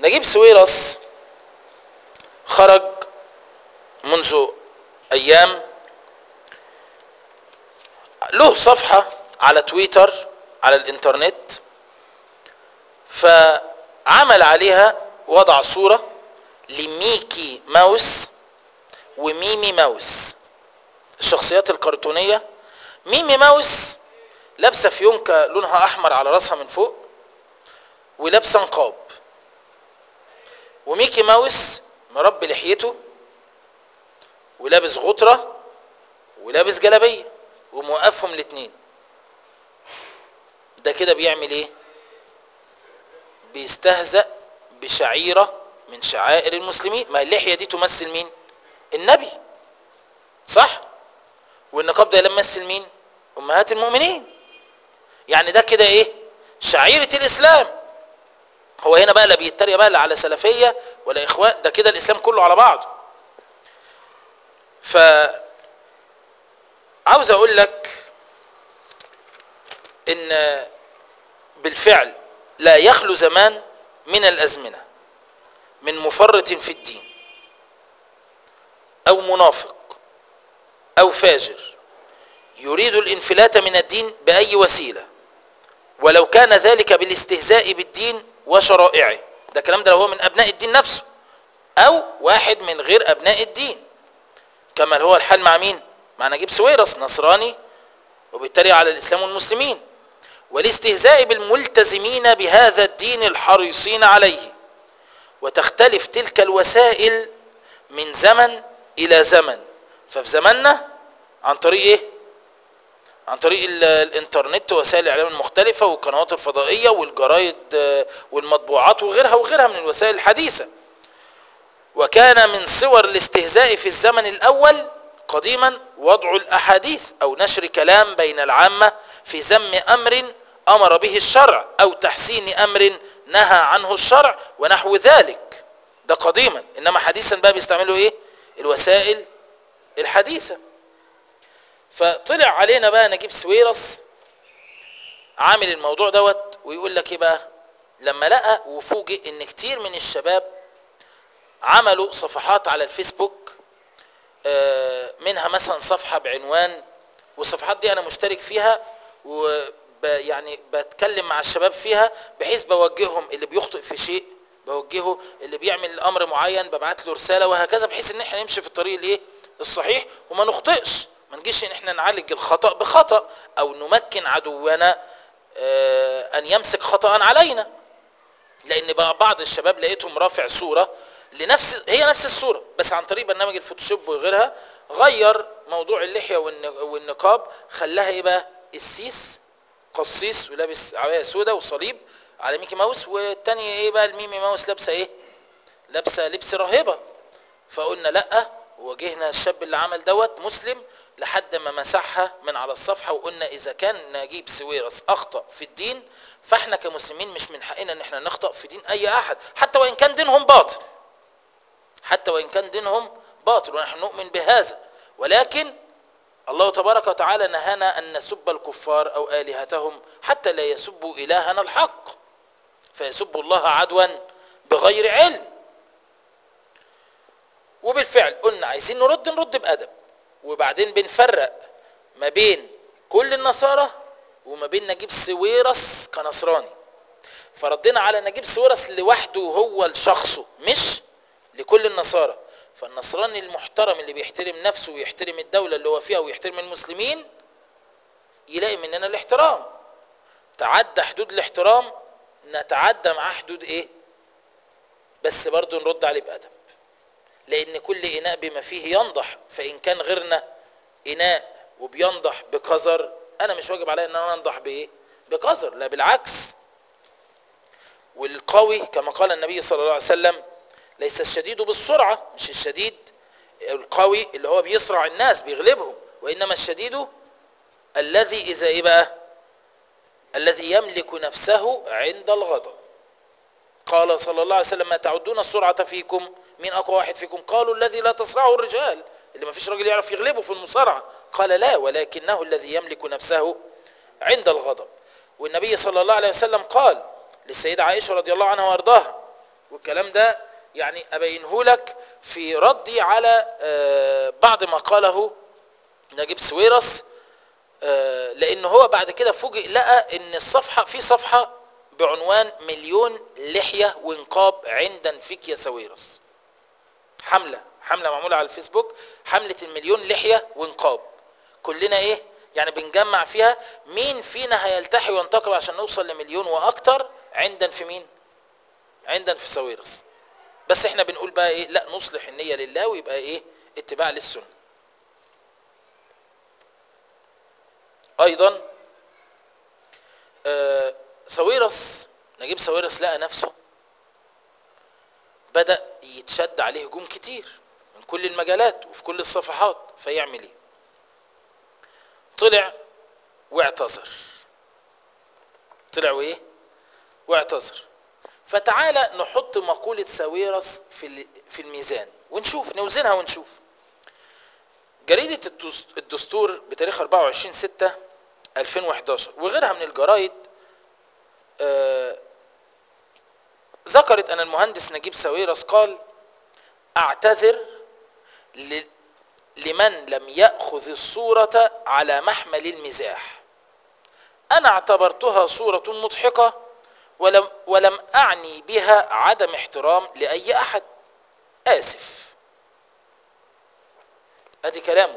نجيب سويرس خرج منذ ايام له صفحة على تويتر على الانترنت فعمل عليها وضع صورة لميكي ماوس وميمي ماوس الشخصيات الكرتونية ميمي ماوس لابسة فيونكة لونها احمر على راسها من فوق ولابسة نقاب وميكي ماوس مربي لحيته ولابس غطرة ولابس جلابية وموقفهم الاتنين ده كده بيعمل ايه بيستهزأ بشعيرة من شعائر المسلمين ما اللحية دي تمثل مين النبي صح والنقاب ده يمثل مين امهات المؤمنين يعني ده كده ايه شعيرة الاسلام هو هنا بقى لا بيتريق بقى لا على سلفية ولا اخوان ده كده الاسلام كله على بعضه ف عاوز اقول لك ان بالفعل لا يخلو زمان من الازمنه من مفرط في الدين او منافق او فاجر يريد الانفلات من الدين باي وسيله ولو كان ذلك بالاستهزاء بالدين وشرائعه ده الكلام ده لو هو من ابناء الدين نفسه او واحد من غير ابناء الدين كما هو الحال مع مين مع نجيب سويرس نصراني وبيتريق على الاسلام والمسلمين والاستهزاء بالملتزمين بهذا الدين الحريصين عليه وتختلف تلك الوسائل من زمن الى زمن ففي زماننا عن طريق ايه عن طريق الانترنت ووسائل الاعلام المختلفه والقنوات الفضائيه والجرايد والمطبوعات وغيرها وغيرها من الوسائل الحديثه وكان من صور الاستهزاء في الزمن الاول قديما وضع الاحاديث او نشر كلام بين العامه في ذم امر امر به الشرع او تحسين امر نهى عنه الشرع ونحو ذلك ده قديما انما حديثا بقى بيستعملوا ايه الوسائل الحديثه فطلع علينا بقى نجيب سويرس عامل الموضوع دوت ويقول لك ايه بقى لما لقى وفوجئ ان كتير من الشباب عملوا صفحات على الفيسبوك منها مثلا صفحه بعنوان والصفحات دي انا مشترك فيها و يعني بتكلم مع الشباب فيها بحيث بوجههم اللي بيخطئ في شيء بوجهه اللي بيعمل امر معين ببعت له رساله وهكذا بحيث ان احنا نمشي في الطريق الايه الصحيح وما نخطئش ما نجيش ان احنا نعالج الخطا بخطا او نمكن عدونا ان يمسك خطا علينا لان بقى بعض الشباب لقيتهم رافع صوره لنفس هي نفس الصوره بس عن طريق برنامج الفوتوشوب وغيرها غير موضوع اللحيه والنقاب خلاها ايه بقى السيس قصيص ولابس عبايه سوداء وصليب على ميكي ماوس والتانية ايه بقى الميمي ماوس لابسه ايه لابسه لبس راهبه فقلنا لا وواجهنا الشاب اللي عمل دوت مسلم لحد ما مسحها من على الصفحه وقلنا اذا كان نجيب سويرس اخطا في الدين فاحنا كمسلمين مش من حقنا ان احنا نخطا في دين اي احد حتى وان كان دينهم باطل حتى وان كان دينهم باطل ونحن نؤمن بهذا ولكن الله تبارك وتعالى نهانا أن نسب الكفار أو آلهتهم حتى لا يسبوا إلهنا الحق فيسبوا الله عدوا بغير علم وبالفعل قلنا عايزين نرد نرد بأدب وبعدين بنفرق ما بين كل النصارى وما بين نجيب سويرس كنصراني فردنا على نجيب سويرس لوحده هو لشخصه مش لكل النصارى فالنصراني المحترم اللي بيحترم نفسه ويحترم الدولة اللي هو فيها ويحترم المسلمين يلاقي مننا الاحترام تعدى حدود الاحترام نتعدى معاه حدود ايه بس برضو نرد عليه بأدب لان كل اناء بما فيه ينضح فان كان غيرنا اناء وبينضح بقذر انا مش واجب علي ان انا انضح بايه بقذر لا بالعكس والقوي كما قال النبي صلى الله عليه وسلم ليس الشديد بالسرعة مش الشديد القوي اللي هو بيسرع الناس بيغلبهم وإنما الشديد الذي إذا إيه بقى الذي يملك نفسه عند الغضب قال صلى الله عليه وسلم ما تعدون السرعة فيكم مين أقوى واحد فيكم قالوا الذي لا تسرعه الرجال اللي ما فيش راجل يعرف يغلبه في المصارعة قال لا ولكنه الذي يملك نفسه عند الغضب والنبي صلى الله عليه وسلم قال للسيدة عائشة رضي الله عنها وارضاها والكلام ده يعني ابينه لك في ردي على آه، بعض ما قاله نجيب سويرس آه، لان هو بعد كده فوجئ لقى ان الصفحه في صفحه بعنوان مليون لحيه ونقاب عند فيك يا سويرس حمله حمله معموله على الفيسبوك حمله المليون لحيه ونقاب كلنا ايه يعني بنجمع فيها مين فينا هيلتحي وينتقب عشان نوصل لمليون واكتر عند في مين عند في سويرس بس احنا بنقول بقى ايه لا نصلح النيه لله ويبقى ايه اتباع للسنه ايضا آه سويرس نجيب سويرس لقى نفسه بدأ يتشد عليه هجوم كتير من كل المجالات وفي كل الصفحات فيعمل ايه طلع واعتذر طلع وايه واعتذر فتعالى نحط مقولة ساويرس في ال- في الميزان ونشوف نوزنها ونشوف جريدة الدس- الدستور بتاريخ 24 6 2011 وغيرها من الجرايد آه، ذكرت أن المهندس نجيب ساويرس قال أعتذر ل- لمن لم يأخذ الصورة على محمل المزاح أنا اعتبرتها صورة مضحكة ولم, ولم أعني بها عدم احترام لأي أحد آسف أدي كلامه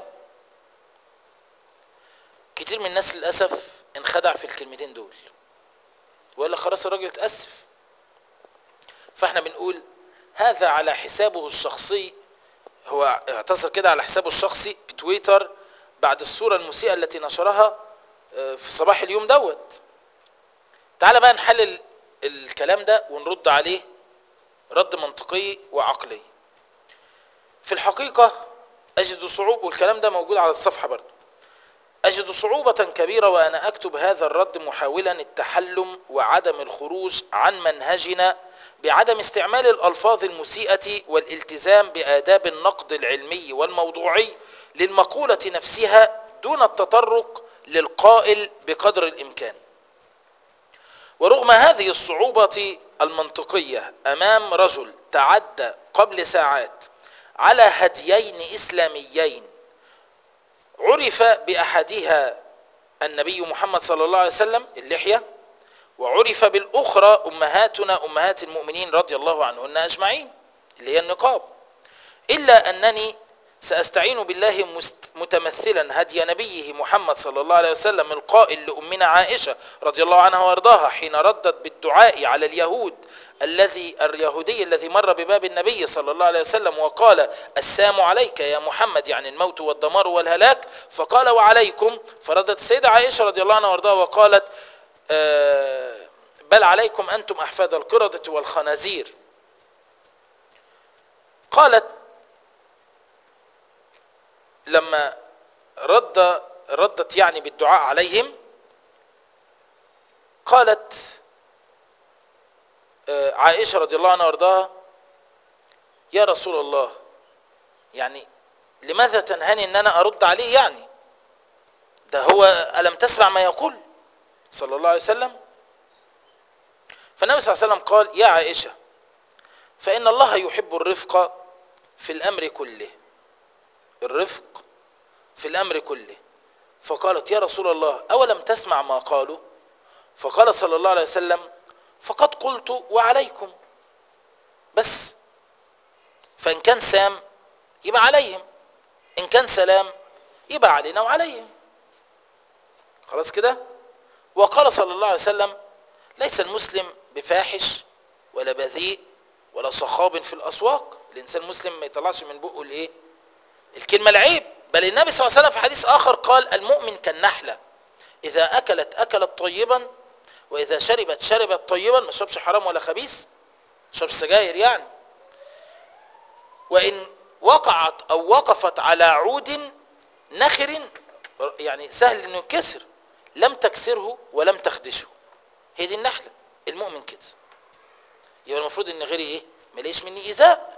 كتير من الناس للأسف انخدع في الكلمتين دول ولا خلاص الراجل اتأسف فاحنا بنقول هذا على حسابه الشخصي هو اعتذر كده على حسابه الشخصي بتويتر بعد الصورة المسيئة التي نشرها آه، في صباح اليوم دوت تعال بقى نحلل الكلام ده ونرد عليه رد منطقي وعقلي في الحقيقة أجد صعوبة والكلام ده موجود على الصفحة برضه أجد صعوبة كبيرة وأنا أكتب هذا الرد محاولا التحلم وعدم الخروج عن منهجنا بعدم استعمال الألفاظ المسيئة والالتزام بآداب النقد العلمي والموضوعي للمقولة نفسها دون التطرق للقائل بقدر الإمكان ورغم هذه الصعوبة المنطقية أمام رجل تعدى قبل ساعات على هديين إسلاميين عرف بأحدها النبي محمد صلى الله عليه وسلم اللحية وعرف بالأخرى أمهاتنا أمهات المؤمنين رضي الله عنهن أجمعين اللي هي النقاب إلا أنني سأستعين بالله مست- متمثلا هدي نبيه محمد صلى الله عليه وسلم القائل لأمنا عائشة رضي الله عنها وارضاها حين ردت بالدعاء على اليهود الذي اليهودي الذي مر بباب النبي صلى الله عليه وسلم وقال السام عليك يا محمد يعني الموت والدمار والهلاك فقال وعليكم فردت السيدة عائشة رضي الله عنها وارضاها وقالت آه، بل عليكم أنتم أحفاد القردة والخنازير قالت لما رد ردت يعني بالدعاء عليهم قالت آه، عائشة رضي الله عنها وارضاها يا رسول الله يعني لماذا تنهني ان انا ارد عليه يعني ده هو ألم تسمع ما يقول صلى الله عليه وسلم فالنبي صلى الله عليه وسلم قال يا عائشة فإن الله يحب الرفق في الأمر كله الرفق في الأمر كله فقالت يا رسول الله أولم تسمع ما قالوا فقال صلى الله عليه وسلم فقد قلت وعليكم بس فإن كان سام يبقى عليهم إن كان سلام يبقى علينا وعليهم خلاص كده وقال صلى الله عليه وسلم ليس المسلم بفاحش ولا بذيء ولا صخاب في الأسواق الإنسان المسلم ما يطلعش من بقه الإيه الكلمة العيب بل النبي صلى الله عليه وسلم في حديث آخر قال المؤمن كالنحلة إذا أكلت أكلت طيبا وإذا شربت شربت طيبا ما شربش حرام ولا خبيث ما شربش سجاير يعني وإن وقعت أو وقفت على عود نخر يعني سهل انه ينكسر لم تكسره ولم تخدشه هي دي النحله المؤمن كده يبقى المفروض ان غيري ايه ماليش مني ايذاء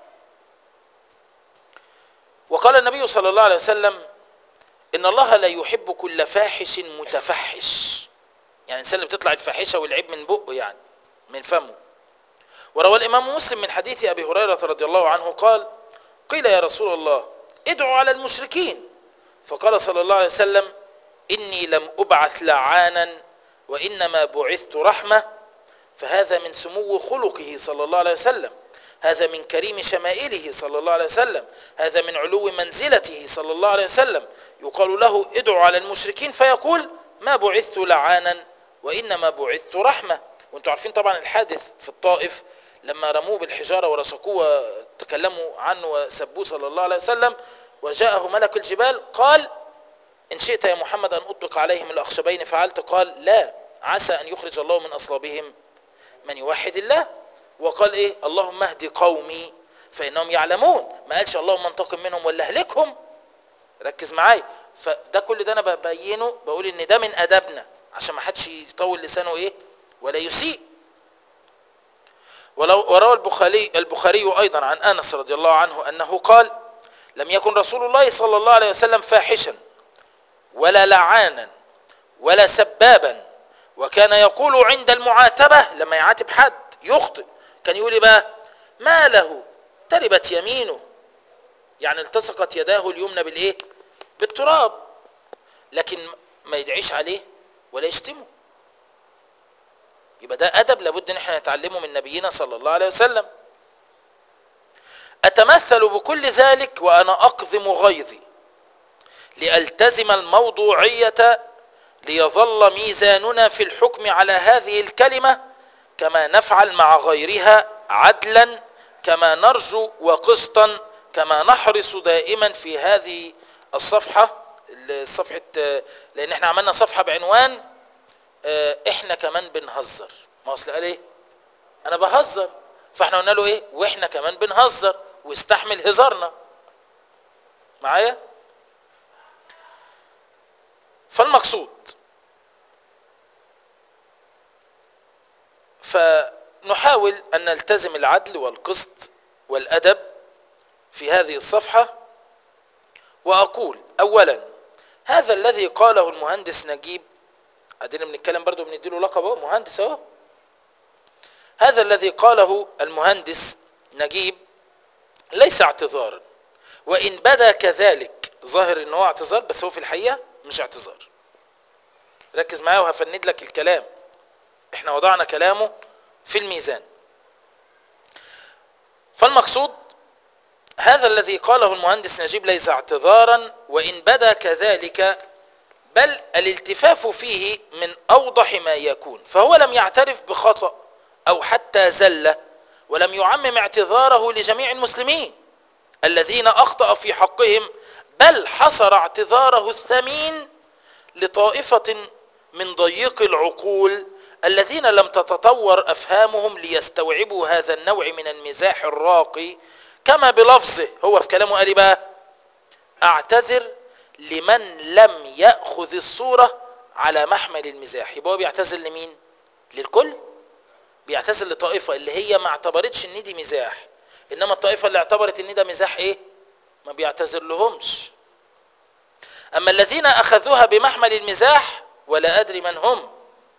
وقال النبي صلى الله عليه وسلم ان الله لا يحب كل فاحش متفحش يعني الانسان اللي بتطلع الفاحشه والعيب من بقه يعني من فمه وروى الإمام مسلم من حديث أبي هريرة رضي الله عنه قال قيل يا رسول الله ادعوا على المشركين فقال صلى الله عليه وسلم إني لم أبعث لعانا وإنما بعثت رحمة فهذا من سمو خلقه صلى الله عليه وسلم هذا من كريم شمائله صلى الله عليه وسلم هذا من علو منزلته صلى الله عليه وسلم يقال له ادعوا على المشركين فيقول ما بعثت لعانا وإنما بعثت رحمة وانتم عارفين طبعا الحادث في الطائف لما رموه بالحجارة ورشقوه وتكلموا عنه وسبوه صلى الله عليه وسلم وجاءه ملك الجبال قال إن شئت يا محمد أن أطلق عليهم الأخشبين فعلت قال لا عسى أن يخرج الله من أصلابهم من يوحد الله وقال إيه اللهم اهد قومي فإنهم يعلمون ما قالش اللهم انتقم منهم ولا اهلكهم ركز معايا فده كل ده أنا ببينه بقول إن ده من أدبنا عشان ما حدش يطول لسانه إيه ولا يسيء ولو وروى البخاري البخاري أيضا عن أنس رضي الله عنه أنه قال لم يكن رسول الله صلى الله عليه وسلم فاحشا ولا لعانا ولا سبابا وكان يقول عند المعاتبة لما يعاتب حد يخطئ كان يقول إيه بقى ما له تربت يمينه يعني التصقت يداه اليمنى بالايه بالتراب لكن ما يدعيش عليه ولا يشتمه يبقى ده ادب لابد ان احنا نتعلمه من نبينا صلى الله عليه وسلم اتمثل بكل ذلك وانا اقضم غيظي لالتزم الموضوعيه ليظل ميزاننا في الحكم على هذه الكلمه كما نفعل مع غيرها عدلا كما نرجو وقسطا كما نحرص دائما في هذه الصفحه الصفحه لان احنا عملنا صفحه بعنوان احنا كمان بنهزر ما اصل قال ايه انا بهزر فاحنا قلنا له ايه واحنا كمان بنهزر واستحمل هزارنا معايا فالمقصود فنحاول ان نلتزم العدل والقسط والادب في هذه الصفحه واقول اولا هذا الذي قاله المهندس نجيب ادينا بنتكلم برضو بنديله لقب اهو مهندس اهو هذا الذي قاله المهندس نجيب ليس اعتذارا وان بدا كذلك ظاهر ان هو اعتذار بس هو في الحقيقه مش اعتذار ركز معايا وهفند لك الكلام احنا وضعنا كلامه في الميزان فالمقصود هذا الذي قاله المهندس نجيب ليس اعتذارا وان بدا كذلك بل الالتفاف فيه من اوضح ما يكون فهو لم يعترف بخطأ او حتى زلة ولم يعمم اعتذاره لجميع المسلمين الذين اخطأ في حقهم بل حصر اعتذاره الثمين لطائفة من ضيق العقول الذين لم تتطور افهامهم ليستوعبوا هذا النوع من المزاح الراقي كما بلفظه هو في كلامه قال بقى اعتذر لمن لم يأخذ الصورة على محمل المزاح يبقى هو بيعتذر لمين للكل بيعتذر لطائفة اللي هي ما اعتبرتش ان دي مزاح انما الطائفة اللي اعتبرت ان ده مزاح ايه ما بيعتذر لهمش اما الذين اخذوها بمحمل المزاح ولا ادري من هم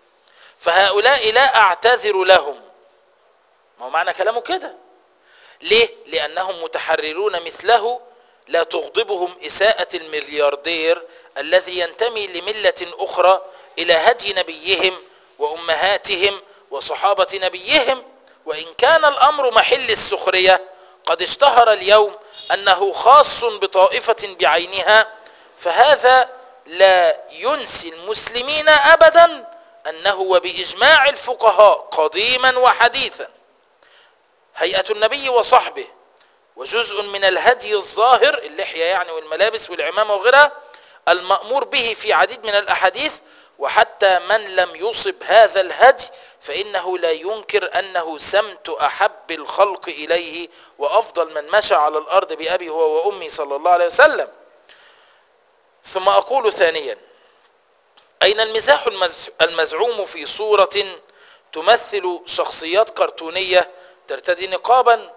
فهؤلاء لا اعتذر لهم ما هو معنى كلامه كده ليه لانهم متحررون مثله لا تغضبهم إساءة الملياردير الذي ينتمي لملة أخرى إلى هدي نبيهم وأمهاتهم وصحابة نبيهم وإن كان الأمر محل السخرية قد اشتهر اليوم أنه خاص بطائفة بعينها فهذا لا ينسي المسلمين أبدا أنه وبإجماع الفقهاء قديما وحديثا هيئة النبي وصحبه وجزء من الهدي الظاهر اللحية يعني والملابس والعمامة وغيرها المأمور به في عديد من الأحاديث وحتى من لم يصب هذا الهدي فإنه لا ينكر أنه سمت أحب الخلق إليه وأفضل من مشى على الأرض بأبي هو وأمي صلى الله عليه وسلم ثم أقول ثانيا أين المزاح المزعوم في صورة تمثل شخصيات كرتونية ترتدي نقابا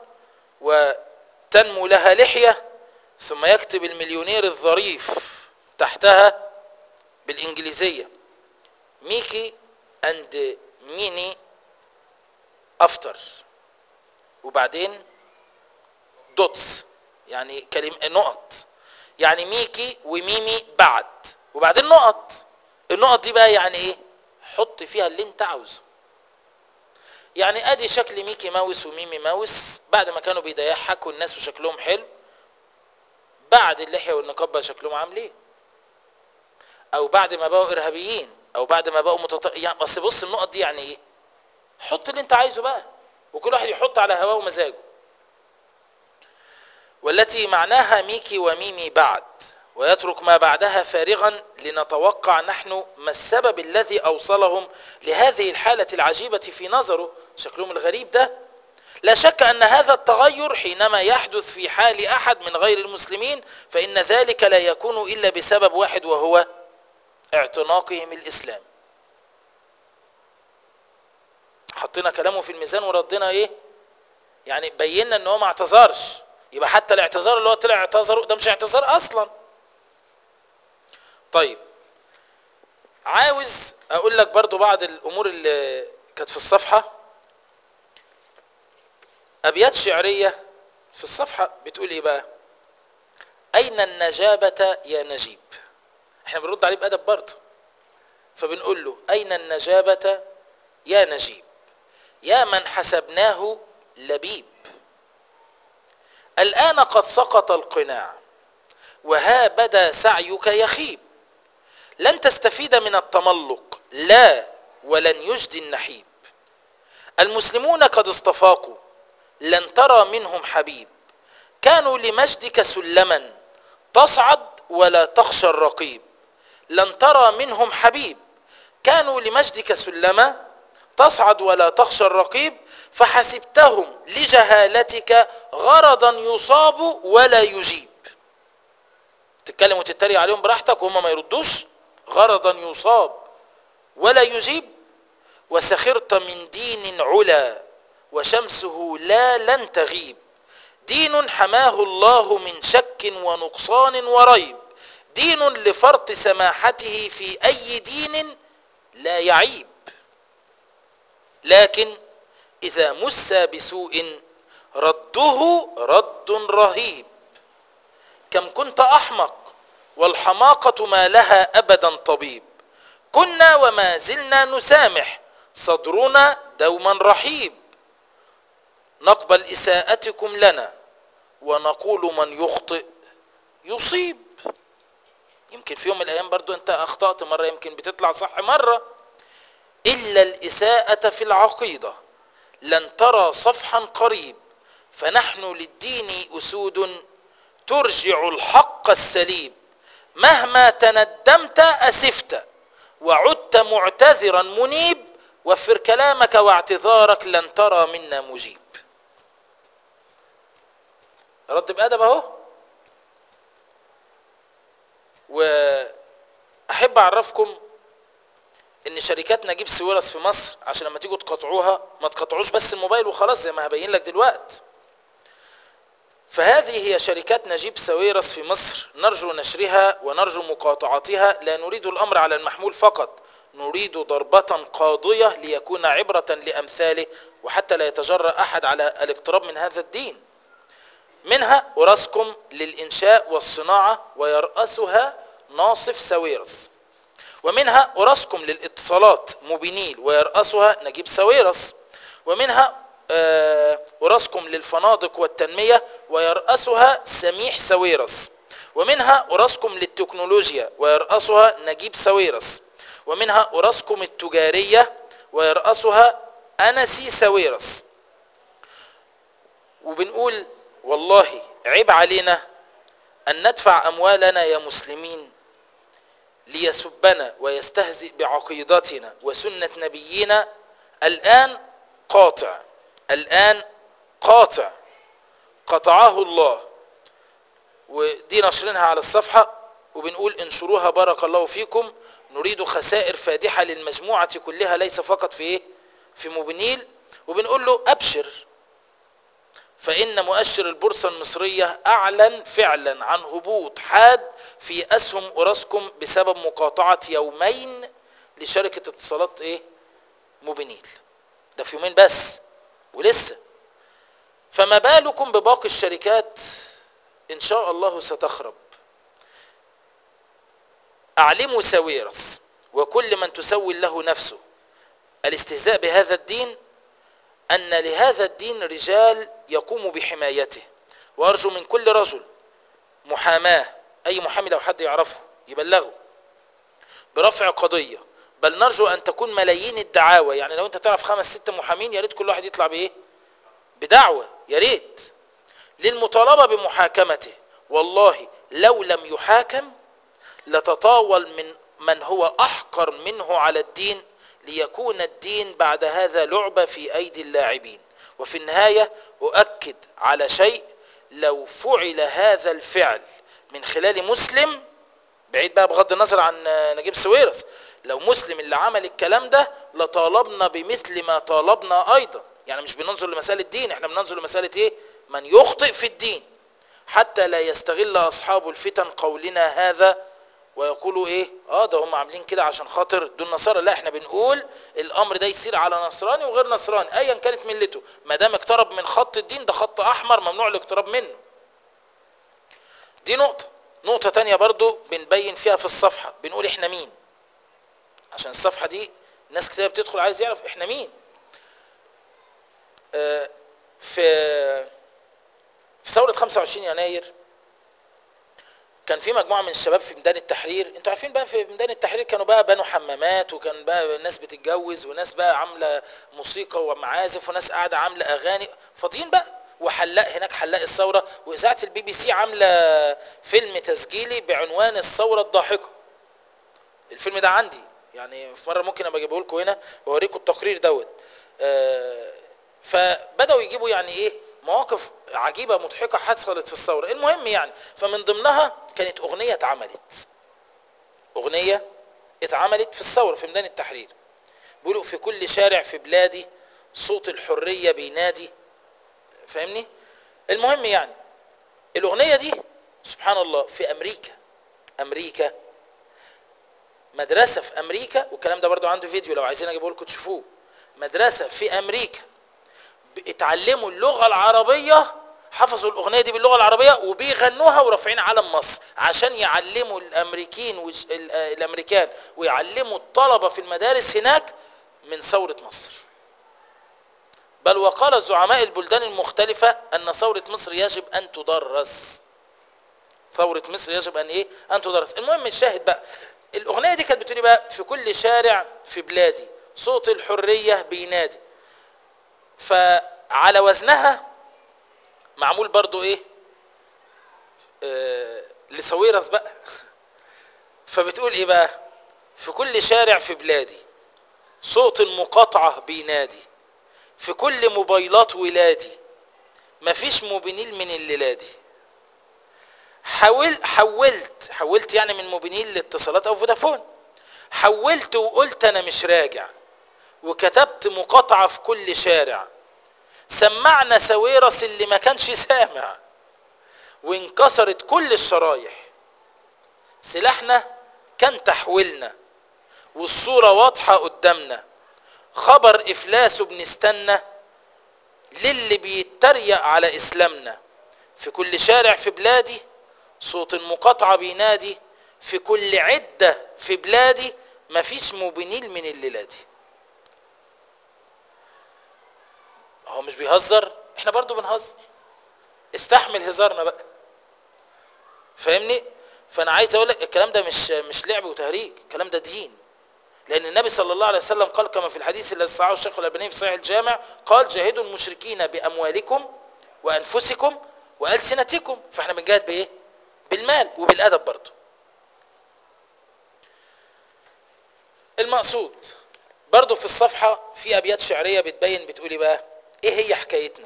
وتنمو لها لحية ثم يكتب المليونير الظريف تحتها بالإنجليزية ميكي اند ميني افتر وبعدين دوتس يعني كلمة نقط يعني ميكي وميمي بعد وبعدين نقط النقط دي بقى يعني ايه حط فيها اللي انت عاوزه يعني ادي شكل ميكي ماوس وميمي ماوس بعد ما كانوا بيضحكوا الناس وشكلهم حلو بعد اللحيه والنقاب بقى شكلهم عامل ايه او بعد ما بقوا ارهابيين او بعد ما بقوا متط... يعني بس بص النقط دي يعني ايه حط اللي انت عايزه بقى وكل واحد يحط على هواه ومزاجه والتي معناها ميكي وميمي بعد ويترك ما بعدها فارغا لنتوقع نحن ما السبب الذي اوصلهم لهذه الحاله العجيبه في نظره شكلهم الغريب ده لا شك ان هذا التغير حينما يحدث في حال احد من غير المسلمين فان ذلك لا يكون الا بسبب واحد وهو اعتناقهم الاسلام حطينا كلامه في الميزان وردنا ايه يعني بينا ان هو ما اعتذرش يبقى حتى الاعتذار اللي هو طلع اعتذره ده مش اعتذار اصلا طيب عاوز اقول لك برضو بعض الامور اللي كانت في الصفحه ابيات شعريه في الصفحه بتقول ايه بقى اين النجابه يا نجيب احنا بنرد عليه بادب برضه فبنقول له اين النجابه يا نجيب يا من حسبناه لبيب الان قد سقط القناع وها بدا سعيك يخيب لن تستفيد من التملق لا ولن يجدي النحيب المسلمون قد اصطفاقوا لن ترى منهم حبيب كانوا لمجدك سلما تصعد ولا تخشى الرقيب لن ترى منهم حبيب كانوا لمجدك سلما تصعد ولا تخشى الرقيب فحسبتهم لجهالتك غرضا يصاب ولا يجيب تتكلم وتتريق عليهم براحتك وهم ما يردوش غرضا يصاب ولا يجيب وسخرت من دين علا وشمسه لا لن تغيب دين حماه الله من شك ونقصان وريب دين لفرط سماحته في اي دين لا يعيب لكن اذا مس بسوء رده رد رهيب كم كنت احمق والحماقه ما لها ابدا طبيب كنا وما زلنا نسامح صدرنا دوما رحيب نقبل اساءتكم لنا ونقول من يخطئ يصيب يمكن في يوم من الايام برضو انت اخطأت مرة يمكن بتطلع صح مرة الا الاساءة في العقيدة لن ترى صفحا قريب فنحن للدين اسود ترجع الحق السليب مهما تندمت اسفت وعدت معتذرا منيب وفر كلامك واعتذارك لن ترى منا مجيب رد بأدب اهو واحب اعرفكم ان شركات نجيب سويرس في مصر عشان لما تيجوا تقطعوها ما تقطعوش بس الموبايل وخلاص زي ما هبين لك دلوقتي فهذه هي شركات نجيب سويرس في مصر نرجو نشرها ونرجو مقاطعتها لا نريد الامر على المحمول فقط نريد ضربة قاضية ليكون عبرة لأمثاله وحتى لا يتجرأ أحد على الاقتراب من هذا الدين منها أوراسكوم للإنشاء والصناعة ويرأسها ناصف ساويرس ومنها أوراسكوم للاتصالات موبينيل ويرأسها نجيب ساويرس ومنها أوراسكوم للفنادق والتنمية ويرأسها سميح ساويرس ومنها أوراسكوم للتكنولوجيا ويرأسها نجيب ساويرس ومنها أوراسكوم التجارية ويرأسها أنسي ساويرس وبنقول والله عيب علينا أن ندفع أموالنا يا مسلمين ليسبنا ويستهزئ بعقيدتنا وسنة نبينا الآن قاطع الآن قاطع قطعه الله ودي نشرينها على الصفحة وبنقول انشروها بارك الله فيكم نريد خسائر فادحة للمجموعة كلها ليس فقط في ايه في موبينيل وبنقول له ابشر فإن مؤشر البورصة المصرية أعلن فعلا عن هبوط حاد في أسهم أوراسكوم بسبب مقاطعة يومين لشركة اتصالات إيه؟ موبينيل ده في يومين بس ولسه فما بالكم بباقي الشركات ان شاء الله ستخرب اعلموا ساويرس وكل من تسول له نفسه الاستهزاء بهذا الدين ان لهذا الدين رجال يقوم بحمايته وارجو من كل رجل محاماه اي محامي لو حد يعرفه يبلغه برفع قضيه بل نرجو ان تكون ملايين الدعاوى يعني لو انت تعرف خمس ست محامين يا ريت كل واحد يطلع بايه بدعوه يا ريت للمطالبه بمحاكمته والله لو لم يحاكم لتطاول من من هو احقر منه على الدين ليكون الدين بعد هذا لعبه في ايدي اللاعبين وفي النهايه اؤكد على شيء لو فعل هذا الفعل من خلال مسلم بعيد بقى بغض النظر عن نجيب سويرس لو مسلم اللي عمل الكلام ده لطالبنا بمثل ما طالبنا ايضا يعني مش بننظر لمسألة الدين احنا بننظر لمسألة ايه من يخطئ في الدين حتى لا يستغل اصحاب الفتن قولنا هذا ويقولوا ايه اه ده هم عاملين كده عشان خاطر دول نصارى لا احنا بنقول الامر ده يصير على نصراني وغير نصراني ايا كانت ملته ما دام اقترب من خط الدين ده خط احمر ممنوع الاقتراب منه دي نقطة نقطة تانية برضو بنبين فيها في الصفحة بنقول احنا مين عشان الصفحة دي ناس كتير بتدخل عايز يعرف احنا مين اه في في ثورة 25 يناير كان في مجموعة من الشباب في ميدان التحرير انتوا عارفين بقى في ميدان التحرير كانوا بقى بنوا حمامات وكان بقى ناس بتتجوز وناس بقى عاملة موسيقى ومعازف وناس قاعدة عاملة اغاني فاضيين بقى وحلاق هناك حلاق الثورة واذاعة البي بي سي عاملة فيلم تسجيلي بعنوان الثورة الضاحكة الفيلم ده عندي يعني في مرة ممكن ابقى اجيبه لكم هنا واوريكم التقرير دوت آه فبدأوا يجيبوا يعني ايه مواقف عجيبة مضحكة حصلت في الثورة المهم يعني فمن ضمنها كانت اغنية اتعملت اغنية اتعملت في الثورة في ميدان التحرير بيقولوا في كل شارع في بلادي صوت الحرية بينادي فاهمني المهم يعني الاغنية دي سبحان الله في امريكا امريكا مدرسة في امريكا والكلام ده برضو عنده فيديو لو عايزين اجيبه لكم تشوفوه مدرسة في امريكا اتعلموا اللغة العربية حفظوا الاغنية دي باللغة العربية وبيغنوها ورافعين علم مصر عشان يعلموا الامريكين وج... الامريكان ويعلموا الطلبة في المدارس هناك من ثورة مصر بل وقال زعماء البلدان المختلفة ان ثورة مصر يجب ان تدرس ثورة مصر يجب ان ايه ان تدرس المهم الشاهد بقى الاغنية دي كانت بتقولي بقى في كل شارع في بلادي صوت الحرية بينادي فعلى وزنها معمول برضو ايه آه لسويرس بقى فبتقول ايه بقى في كل شارع في بلادي صوت المقاطعة بينادي في كل موبايلات ولادي مفيش موبينيل من الليلادي حاول حولت حولت يعني من موبينيل لاتصالات او فودافون حولت وقلت انا مش راجع وكتبت مقاطعة في كل شارع سمعنا سويرس اللي ما كانش سامع وانكسرت كل الشرايح سلاحنا كان تحويلنا والصورة واضحة قدامنا خبر افلاسه بنستنى للي بيتريق على اسلامنا في كل شارع في بلادي صوت المقاطعة بينادي في كل عدة في بلادي مفيش موبينيل من الليلة دي هو مش بيهزر احنا برضو بنهزر استحمل هزارنا بقى فاهمني فانا عايز اقول لك الكلام ده مش مش لعب وتهريج الكلام ده دين لان النبي صلى الله عليه وسلم قال كما في الحديث الذي صححه الشيخ الالباني في صحيح الجامع قال جاهدوا المشركين باموالكم وانفسكم والسنتكم فاحنا بنجاهد بايه بالمال وبالادب برضه المقصود برضه في الصفحه في ابيات شعريه بتبين بتقولي بقى ايه هي حكايتنا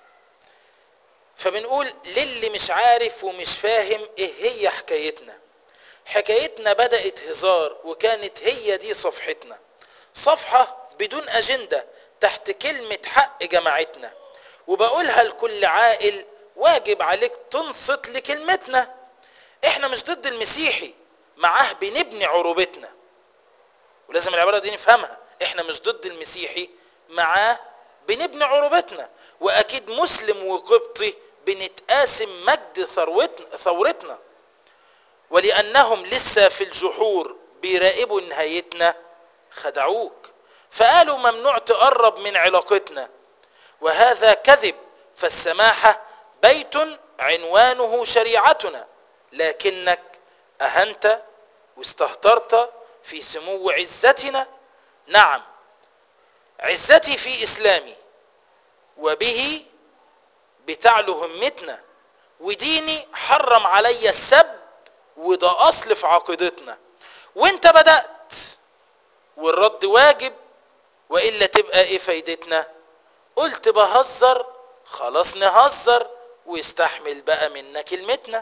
فبنقول للي مش عارف ومش فاهم ايه هي حكايتنا حكايتنا بدأت هزار وكانت هي دي صفحتنا صفحة بدون أجندة تحت كلمة حق جماعتنا وبقولها لكل عاقل واجب عليك تنصت لكلمتنا احنا مش ضد المسيحي معاه بنبني عروبتنا ولازم العبارة دي نفهمها احنا مش ضد المسيحي معاه بنبني عروبتنا واكيد مسلم وقبطي بنتقاسم مجد ثروتنا ثورتنا ولانهم لسه في الجحور بيراقبوا نهايتنا خدعوك فقالوا ممنوع تقرب من علاقتنا وهذا كذب فالسماحة بيت عنوانه شريعتنا لكنك أهنت واستهترت في سمو عزتنا نعم عزتي في إسلامي وبه بتعلو همتنا وديني حرم علي السب وده أصل في عقيدتنا وانت بدأت والرد واجب وإلا تبقى ايه فايدتنا قلت بهزر خلاص نهزر ويستحمل بقى منا كلمتنا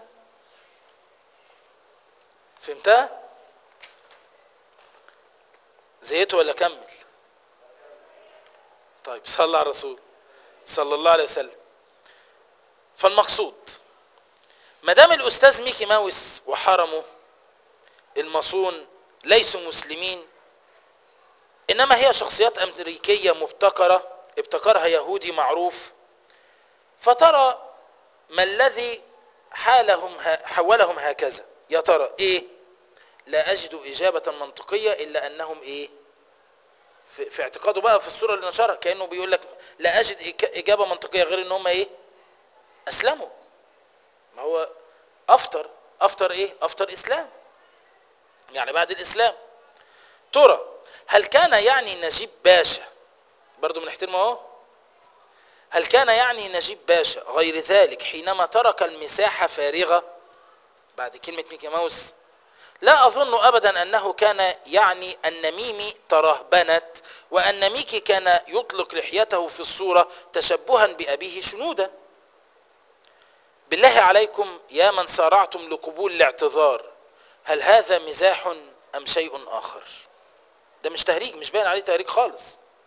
فهمتها زيته ولا كمل طيب صلى على الرسول صلى الله عليه وسلم فالمقصود ما دام الاستاذ ميكي ماوس وحرمه المصون ليسوا مسلمين انما هي شخصيات امريكيه مبتكره ابتكرها يهودي معروف فترى ما الذي حالهم حولهم هكذا يا ترى ايه لا اجد اجابه منطقيه الا انهم ايه في, في اعتقاده بقى في الصوره اللي نشرها كانه بيقول لك لا اجد اجابه منطقيه غير ان هم ايه اسلموا ما هو افطر افطر ايه افطر اسلام يعني بعد الاسلام ترى هل كان يعني نجيب باشا برضو بنحترمه اهو هل كان يعني نجيب باشا غير ذلك حينما ترك المساحة فارغة بعد كلمة ميكي ماوس لا أظن أبدا أنه كان يعني أن ميمي ترهبنت وأن ميكي كان يطلق لحيته في الصورة تشبها بأبيه شنودا بالله عليكم يا من سارعتم لقبول الاعتذار هل هذا مزاح أم شيء آخر ده مش تهريج مش باين عليه تهريج خالص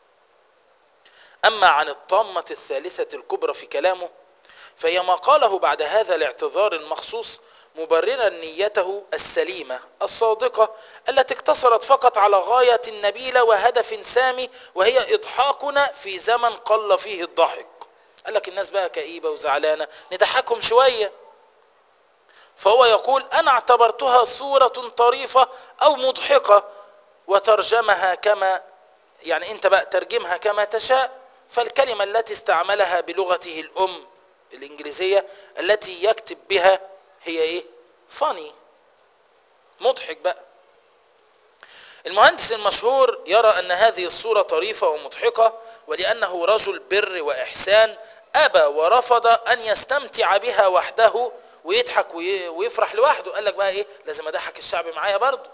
أما عن الطامة الثالثة الكبرى في كلامه فهي ما قاله بعد هذا الاعتذار المخصوص مبررا نيته السليمة الصادقة التي اقتصرت فقط على غاية نبيلة وهدف سامي وهي إضحاكنا في زمن قل فيه الضحك قال لك الناس بقى كئيبة وزعلانة نضحكهم شوية فهو يقول أنا اعتبرتها صورة طريفة أو مضحكة وترجمها كما يعني أنت بقى ترجمها كما تشاء فالكلمة التي استعملها بلغته الأم الإنجليزية التي يكتب بها هي إيه فاني مضحك بقى المهندس المشهور يرى أن هذه الصورة طريفة ومضحكة ولأنه رجل بر وإحسان أبى ورفض أن يستمتع بها وحده ويضحك ويفرح لوحده قال لك بقى إيه لازم أضحك الشعب معايا برضه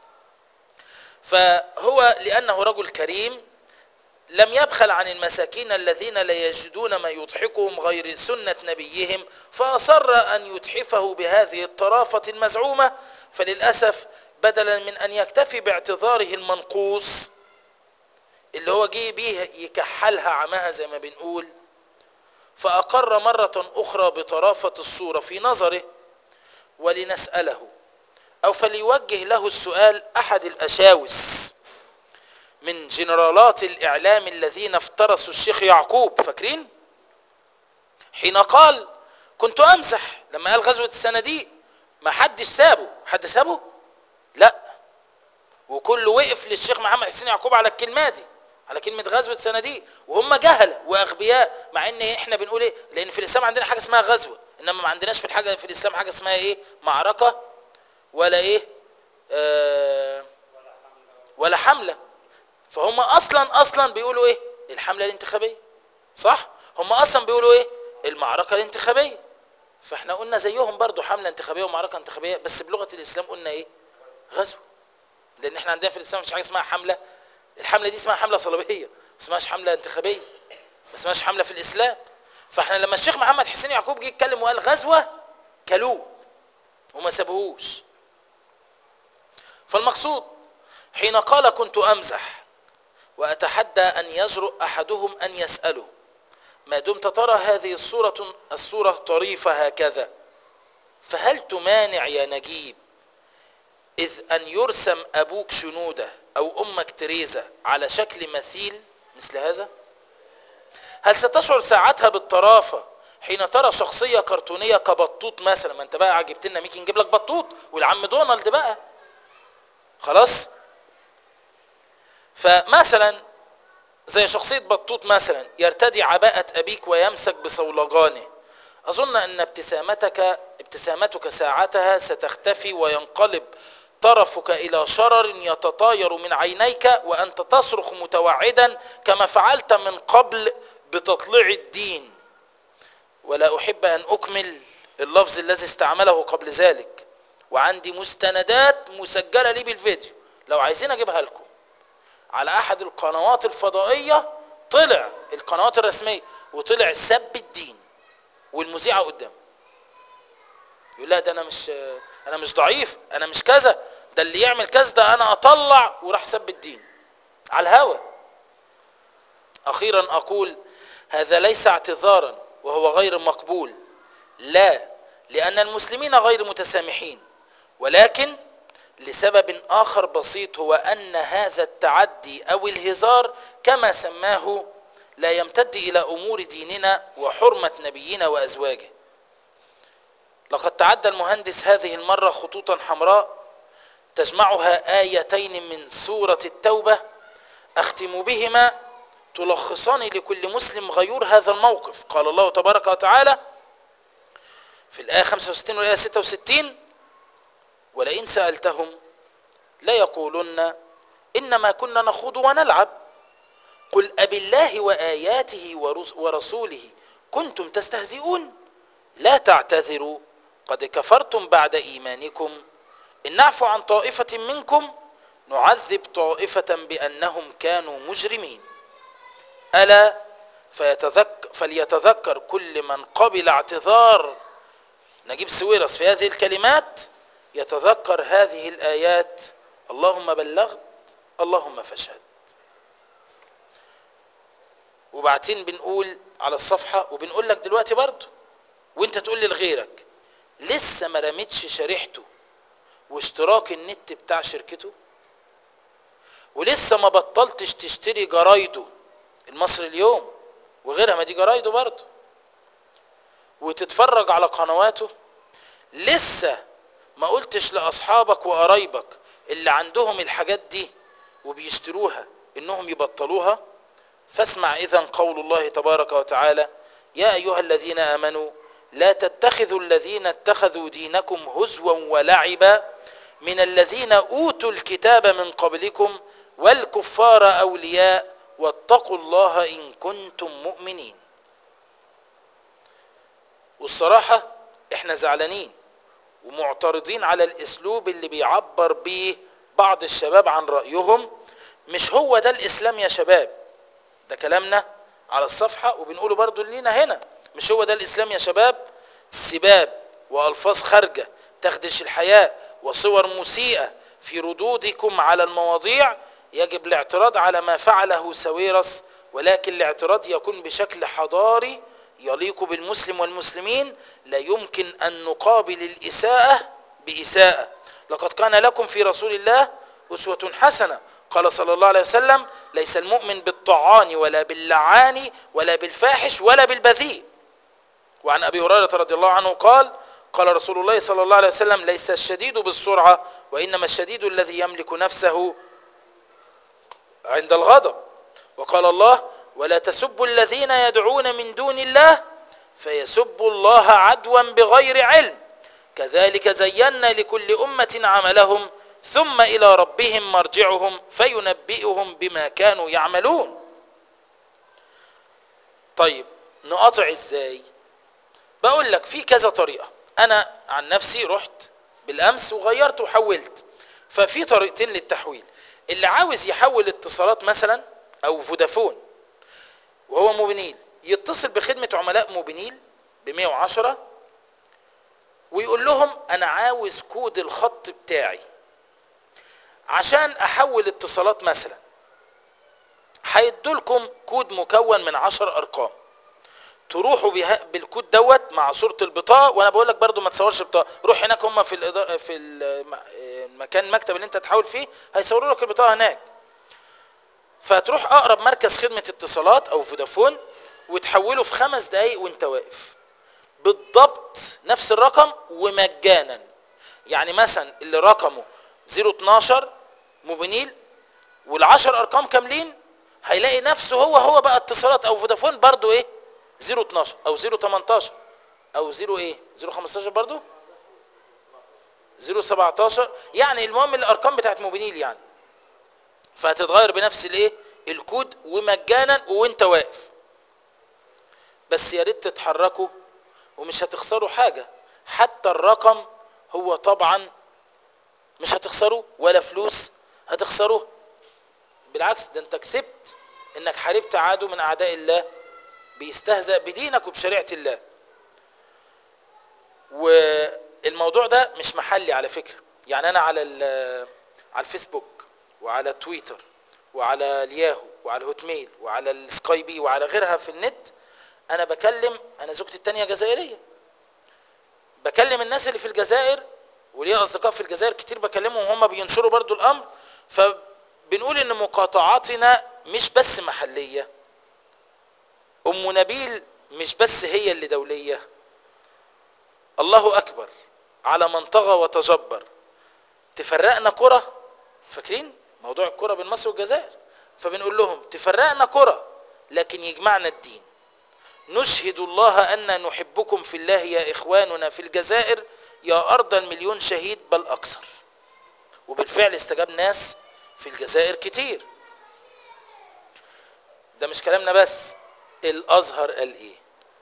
فهو لأنه رجل كريم لم يبخل عن المساكين الذين لا يجدون ما يضحكهم غير سنة نبيهم فأصر أن يتحفه بهذه الطرافة المزعومة فللأسف بدلا من أن يكتفي باعتذاره المنقوص اللي هو جه بيه يكحلها عماها زي ما بنقول فأقر مرة أخرى بطرافة الصورة في نظره ولنسأله أو فليوجه له السؤال أحد الأشاوس من جنرالات الإعلام الذين افترسوا الشيخ يعقوب فاكرين حين قال كنت أمزح لما قال غزوة الصناديق ما حدش سابه حد سابه لا وكله وقف للشيخ محمد حسين يعقوب على الكلمة دي على كلمة غزوة صناديق وهم جهلة وأغبياء مع ان احنا بنقول ايه لان في الاسلام عندنا حاجة اسمها غزوة انما ما عندناش في الحاجة في الاسلام حاجة اسمها ايه معركة ولا ايه آه ولا حملة فهم اصلا اصلا بيقولوا ايه الحملة الانتخابية صح هم اصلا بيقولوا ايه المعركة الانتخابية فاحنا قلنا زيهم برضو حملة انتخابية ومعركة انتخابية بس بلغة الاسلام قلنا ايه غزو لان احنا عندنا في الاسلام مش حاجة اسمها حملة الحملة دي اسمها حملة صليبية ما اسمهاش حملة انتخابية ما اسمهاش حملة في الاسلام فاحنا لما الشيخ محمد حسين يعقوب جه يتكلم وقال غزوة كلوه وما سابوهوش فالمقصود حين قال كنت امزح واتحدى ان يجرؤ احدهم ان يساله ما دمت ترى هذه الصورة الصورة طريفة هكذا فهل تمانع يا نجيب إذ أن يرسم أبوك شنودة أو أمك تريزا على شكل مثيل مثل هذا هل ستشعر ساعتها بالطرافة حين ترى شخصية كرتونية كبطوط مثلا ما انت بقى عجبت لنا ميكي نجيب لك بطوط والعم دونالد بقى خلاص فمثلا زي شخصية بطوط مثلا يرتدي عباءة أبيك ويمسك بصولجانه أظن أن ابتسامتك ابتسامتك ساعتها ستختفي وينقلب طرفك إلى شرر يتطاير من عينيك وأنت تصرخ متوعدا كما فعلت من قبل بتطليع الدين ولا أحب أن أكمل اللفظ الذي استعمله قبل ذلك وعندي مستندات مسجلة لي بالفيديو لو عايزين أجيبها لكم على أحد القنوات الفضائية طلع القنوات الرسمية وطلع سب الدين والمذيعة قدامه يقول لا ده أنا مش أنا مش ضعيف أنا مش كذا ده اللي يعمل كذا ده أنا أطلع وراح سب الدين على الهوى أخيرا أقول هذا ليس اعتذارا وهو غير مقبول لا لأن المسلمين غير متسامحين ولكن لسبب آخر بسيط هو أن هذا التعدي أو الهزار كما سماه لا يمتد إلى أمور ديننا وحرمة نبينا وأزواجه لقد تعدى المهندس هذه المرة خطوطا حمراء تجمعها آيتين من سورة التوبة أختم بهما تلخصان لكل مسلم غيور هذا الموقف قال الله تبارك وتعالى في الآية 65 والآية 66 ولئن سألتهم ليقولن إنما كنا نخوض ونلعب قل أب الله وآياته ورسوله كنتم تستهزئون لا تعتذروا قد كفرتم بعد إيمانكم إن نعفو عن طائفة منكم نعذب طائفة بأنهم كانوا مجرمين ألا فيتذكر فليتذكر كل من قبل اعتذار نجيب سويرس في هذه الكلمات يتذكر هذه الآيات اللهم بلغت اللهم فاشهد وبعدين بنقول على الصفحة وبنقول لك دلوقتي برضه وانت تقول لي لغيرك لسه ما رميتش شريحته واشتراك النت بتاع شركته ولسه ما بطلتش تشتري جرايده المصري اليوم وغيرها ما دي جرايده برضه وتتفرج على قنواته لسه ما قلتش لاصحابك وقرايبك اللي عندهم الحاجات دي وبيشتروها انهم يبطلوها فاسمع اذا قول الله تبارك وتعالى يا ايها الذين امنوا لا تتخذوا الذين اتخذوا دينكم هزوا ولعبا من الذين اوتوا الكتاب من قبلكم والكفار اولياء واتقوا الله ان كنتم مؤمنين والصراحه احنا زعلانين ومعترضين على الاسلوب اللي بيعبر بيه بعض الشباب عن رايهم مش هو ده الاسلام يا شباب ده كلامنا على الصفحه وبنقوله برضو لينا هنا مش هو ده الاسلام يا شباب سباب والفاظ خارجه تخدش الحياء وصور مسيئه في ردودكم على المواضيع يجب الاعتراض على ما فعله سويرس ولكن الاعتراض يكون بشكل حضاري يليق بالمسلم والمسلمين لا يمكن أن نقابل الإساءة بإساءة لقد كان لكم في رسول الله أسوة حسنة قال صلى الله عليه وسلم ليس المؤمن بالطعان ولا باللعان ولا بالفاحش ولا بالبذيء وعن أبي هريرة رضي الله عنه قال قال رسول الله صلى الله عليه وسلم ليس الشديد بالسرعة وإنما الشديد الذي يملك نفسه عند الغضب وقال الله ولا تسبوا الذين يدعون من دون الله فيسبوا الله عدوا بغير علم كذلك زينا لكل أمة عملهم ثم إلى ربهم مرجعهم فينبئهم بما كانوا يعملون طيب نقاطع ازاي بقول لك في كذا طريقة انا عن نفسي رحت بالامس وغيرت وحولت ففي طريقتين للتحويل اللي عاوز يحول اتصالات مثلا او فودافون وهو موبينيل يتصل بخدمة عملاء موبينيل ب 110 ويقول لهم انا عاوز كود الخط بتاعي عشان احول اتصالات مثلا هيدوا لكم كود مكون من 10 ارقام تروحوا بها بالكود دوت مع صوره البطاقه وانا بقول لك برده ما تصورش بطاقه روح هناك هم في الإضاءة في المكان المكتب اللي انت تحول فيه هيصوروا لك البطاقه هناك فتروح اقرب مركز خدمه اتصالات او فودافون وتحوله في خمس دقايق وانت واقف بالضبط نفس الرقم ومجانا يعني مثلا اللي رقمه 012 موبينيل والعشر ارقام كاملين هيلاقي نفسه هو هو بقى اتصالات او فودافون برضو ايه 012 او 018 او 0 ايه 015 برضو 017 يعني المهم الارقام بتاعت موبينيل يعني فهتتغير بنفس الايه الكود ومجانا وانت واقف بس يا ريت تتحركوا ومش هتخسروا حاجة حتى الرقم هو طبعا مش هتخسروا ولا فلوس هتخسروه بالعكس ده انت كسبت انك حاربت عدو من اعداء الله بيستهزأ بدينك وبشريعة الله والموضوع ده مش محلي على فكرة يعني انا على على الفيسبوك وعلى تويتر وعلى الياهو وعلى الهوتميل وعلى السكايبي وعلى غيرها في النت انا بكلم انا زوجتي التانية جزائرية بكلم الناس اللي في الجزائر وليا اصدقاء في الجزائر كتير بكلمهم وهم بينشروا برضو الامر فبنقول ان مقاطعاتنا مش بس محلية ام نبيل مش بس هي اللي دولية الله اكبر على من طغى وتجبر تفرقنا كرة فاكرين موضوع الكرة بين مصر والجزائر فبنقول لهم تفرقنا كرة لكن يجمعنا الدين نشهد الله أن نحبكم في الله يا إخواننا في الجزائر يا أرض المليون شهيد بل أكثر وبالفعل استجاب ناس في الجزائر كتير ده مش كلامنا بس الأزهر قال إيه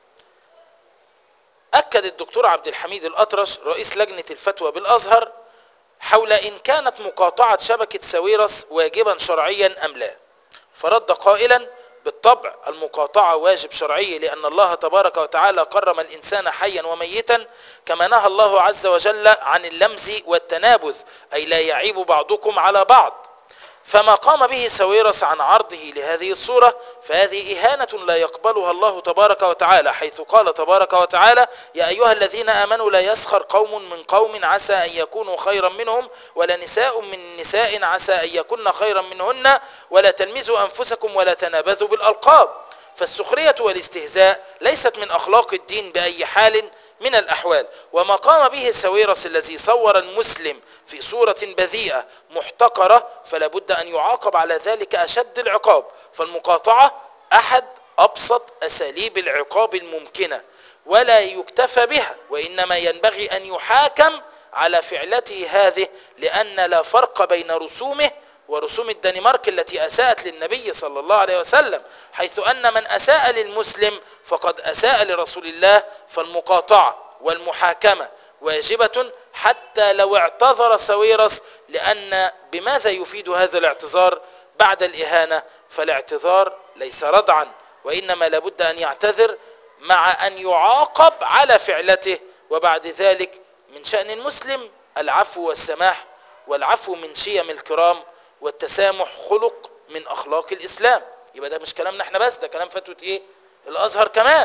أكد الدكتور عبد الحميد الأطرش رئيس لجنة الفتوى بالأزهر حول إن كانت مقاطعة شبكة ساويرس واجبا شرعيا أم لا فرد قائلا بالطبع المقاطعة واجب شرعي لأن الله تبارك وتعالى كرم الإنسان حيا وميتا كما نهى الله عز وجل عن اللمز والتنابذ أي لا يعيب بعضكم على بعض فما قام به سويرس عن عرضه لهذه الصورة فهذه إهانة لا يقبلها الله تبارك وتعالى حيث قال تبارك وتعالى يا أيها الذين آمنوا لا يسخر قوم من قوم عسى أن يكونوا خيرا منهم ولا نساء من نساء عسى أن يكون خيرا منهن ولا تلمزوا أنفسكم ولا تنابذوا بالألقاب فالسخرية والاستهزاء ليست من أخلاق الدين بأي حال من الأحوال وما قام به سويرس الذي صور المسلم في صورة بذيئة محتقرة فلا بد أن يعاقب على ذلك أشد العقاب فالمقاطعة أحد أبسط أساليب العقاب الممكنة ولا يكتفى بها وإنما ينبغي أن يحاكم على فعلته هذه لأن لا فرق بين رسومه ورسوم الدنمارك التي أساءت للنبي صلى الله عليه وسلم حيث أن من أساء للمسلم فقد أساء لرسول الله فالمقاطعة والمحاكمة واجبة حتى لو اعتذر سويرس لأن بماذا يفيد هذا الاعتذار بعد الإهانة فالاعتذار ليس ردعا وإنما لابد أن يعتذر مع أن يعاقب على فعلته وبعد ذلك من شأن المسلم العفو والسماح والعفو من شيم الكرام والتسامح خلق من اخلاق الاسلام يبقى ده مش كلامنا احنا بس ده كلام فتوى ايه الازهر كمان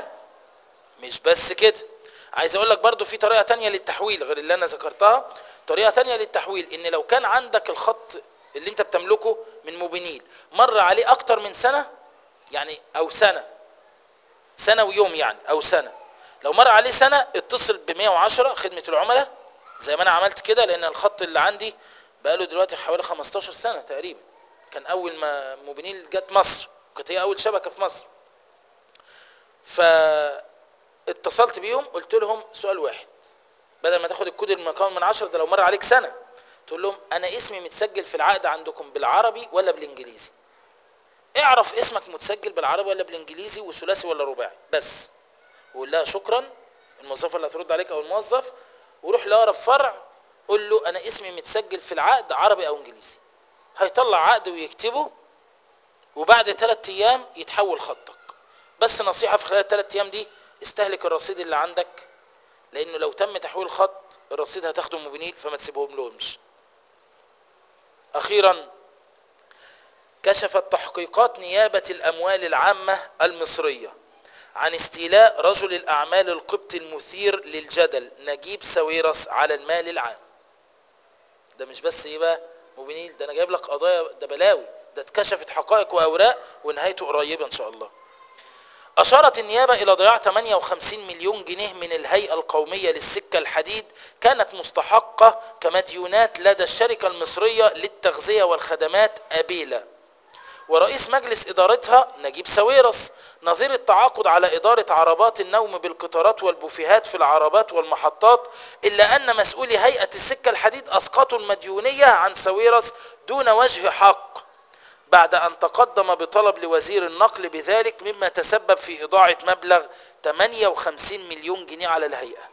مش بس كده عايز اقول لك برضو في طريقه تانية للتحويل غير اللي انا ذكرتها طريقه تانية للتحويل ان لو كان عندك الخط اللي انت بتملكه من موبينيل مر عليه اكتر من سنه يعني او سنه سنه ويوم يعني او سنه لو مر عليه سنه اتصل ب 110 خدمه العملاء زي ما انا عملت كده لان الخط اللي عندي بقاله دلوقتي حوالي 15 سنة تقريبا كان أول ما موبينيل جت مصر كانت هي أول شبكة في مصر فاتصلت بيهم قلت لهم سؤال واحد بدل ما تاخد الكود المكون من 10 ده لو مر عليك سنة تقول لهم أنا اسمي متسجل في العقد عندكم بالعربي ولا بالإنجليزي اعرف اسمك متسجل بالعربي ولا بالإنجليزي وثلاثي ولا رباعي بس وقول لها شكرا الموظفة اللي هترد عليك أو الموظف وروح لأقرب فرع قول له انا اسمي متسجل في العقد عربي او انجليزي هيطلع عقد ويكتبه وبعد ثلاث ايام يتحول خطك بس نصيحة في خلال الثلاث ايام دي استهلك الرصيد اللي عندك لانه لو تم تحويل خط الرصيد هتاخده موبينيل فما تسيبهم لهمش اخيرا كشفت تحقيقات نيابة الاموال العامة المصرية عن استيلاء رجل الاعمال القبطي المثير للجدل نجيب ساويرس على المال العام ده مش بس ايه بقى موبينيل ده انا جايب لك قضايا ده بلاوي ده اتكشفت حقائق واوراق ونهايته قريبه ان شاء الله وأشارت النيابة إلى ضياع 58 مليون جنيه من الهيئة القومية للسكة الحديد كانت مستحقة كمديونات لدى الشركة المصرية للتغذية والخدمات أبيلا ورئيس مجلس إدارتها نجيب ساويرس نظير التعاقد على إدارة عربات النوم بالقطارات والبوفيهات في العربات والمحطات إلا أن مسؤولي هيئة السكة الحديد أسقطوا المديونية عن ساويرس دون وجه حق بعد أن تقدم بطلب لوزير النقل بذلك مما تسبب في إضاعة مبلغ 58 مليون جنيه على الهيئة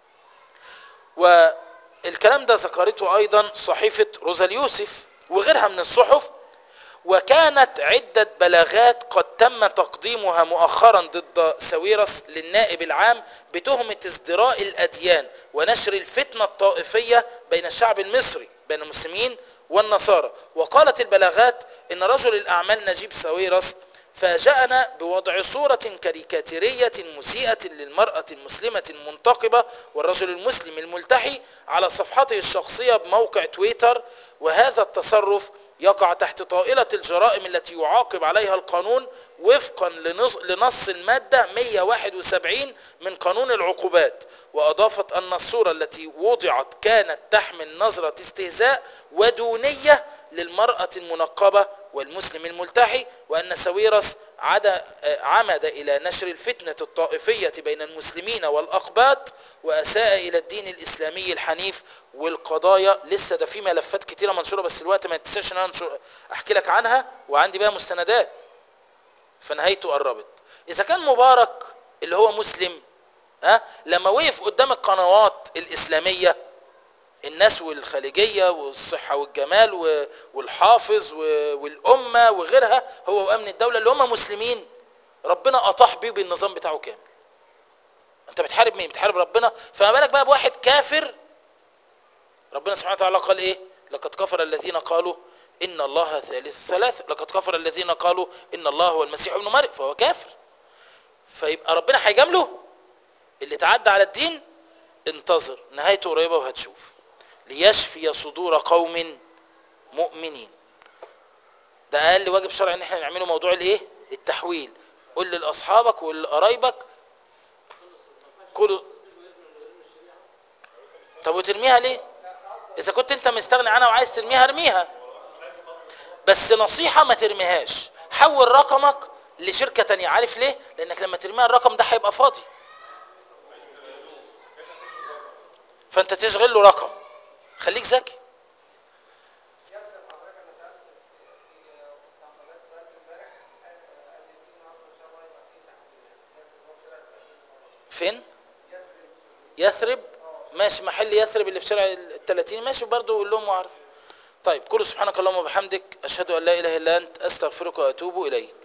والكلام ده ذكرته أيضا صحيفة روزا اليوسف وغيرها من الصحف وكانت عدة بلاغات قد تم تقديمها مؤخرا ضد ساويرس للنائب العام بتهمة ازدراء الأديان ونشر الفتنة الطائفية بين الشعب المصري بين المسلمين والنصارى وقالت البلاغات ان رجل الاعمال نجيب ساويرس فاجأنا بوضع صورة كاريكاتيرية مسيئة للمرأة المسلمة المنتقبة والرجل المسلم الملتحي على صفحته الشخصية بموقع تويتر وهذا التصرف يقع تحت طائلة الجرائم التي يعاقب عليها القانون وفقا لنص, لنص المادة 171 من قانون العقوبات وأضافت أن الصورة التي وضعت كانت تحمل نظرة استهزاء ودونية للمرأة المنقبة والمسلم الملتحي وأن ساويرس عد عمد إلى نشر الفتنة الطائفية بين المسلمين والأقباط وأساء إلى الدين الإسلامي الحنيف والقضايا لسه ده في ملفات كتيرة منشورة بس الوقت ما يتسعش ان انا احكي لك عنها وعندي بقى مستندات فنهايته قربت اذا كان مبارك اللي هو مسلم ها لما وقف قدام القنوات الاسلاميه الناس والخليجيه والصحه والجمال والحافظ والامه وغيرها هو وامن الدوله اللي هم مسلمين ربنا اطاح بيه بالنظام بتاعه كامل انت بتحارب مين بتحارب ربنا فما بالك بقى بواحد كافر ربنا سبحانه وتعالى قال ايه لقد كفر الذين قالوا ان الله ثالث ثلاثة لقد كفر الذين قالوا ان الله هو المسيح ابن مريم فهو كافر فيبقى ربنا هيجامله اللي تعدى على الدين انتظر نهايته قريبه وهتشوف ليشفي صدور قوم مؤمنين ده اقل واجب شرعي ان احنا نعمله موضوع الايه التحويل قول لاصحابك ولقرايبك كلوا طب وترميها ليه اذا كنت انت مستغني عنها وعايز ترميها ارميها بس نصيحة ما ترميهاش حول رقمك لشركة تانية عارف ليه لانك لما ترميها الرقم ده هيبقى فاضي فانت تشغل له رقم خليك ذكي فين يثرب ماشي محل يثرب اللي في شارع ال 30 ماشي برضه قول لهم وعارف طيب كل سبحانك اللهم وبحمدك اشهد ان لا اله الا انت استغفرك واتوب اليك